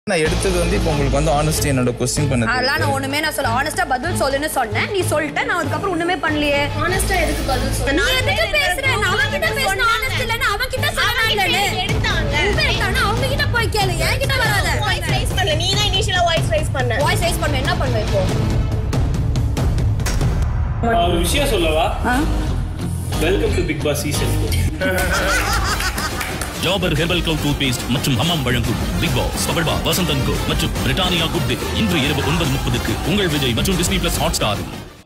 நான் எடுத்தது வந்து இப்போ உங்களுக்கு வந்து ஆனஸ்டி என்னோட கொஸ்டின் பண்ணது அதெல்லாம் நான் ஒண்ணுமே நான் சொல்ல ஆனஸ்டா பதில் சொல்லுன்னு சொன்னேன் நீ சொல்லிட்ட நான் அதுக்கப்புறம் ஒண்ணுமே பண்ணலையே ஆனஸ்டா எதுக்கு பதில் சொல்ல நீ எதுக்கு பேசுற நான் அவன் கிட்ட பேசின ஆனஸ்ட் இல்லன்னு அவன் கிட்ட சொன்னானே எடுத்தாங்க எடுத்தானா அவங்க கிட்ட போய் கேளு என் கிட்ட வராத வாய்ஸ் ரைஸ் பண்ணல நீ தான் இனிஷியலா வாய்ஸ் ரைஸ் பண்ண வாய்ஸ் ரைஸ் பண்ண என்ன பண்ணுவேன் இப்போ நான் ஒரு விஷயம் சொல்லவா welcome to Bigg Boss season Dabur herbal clove toothpaste மற்றும் ஹமாம் வழங்கும் பிக் பாஸ் பகல்வா வசந்தன் கோ மற்றும் பிரிட்டானியா குட் டே இன்று இரவு ஒன்பது முப்பதுக்கு உங்கள் விஜய் மற்றும் டிஸ்னி பிளஸ் ஹாட் ஸ்டார்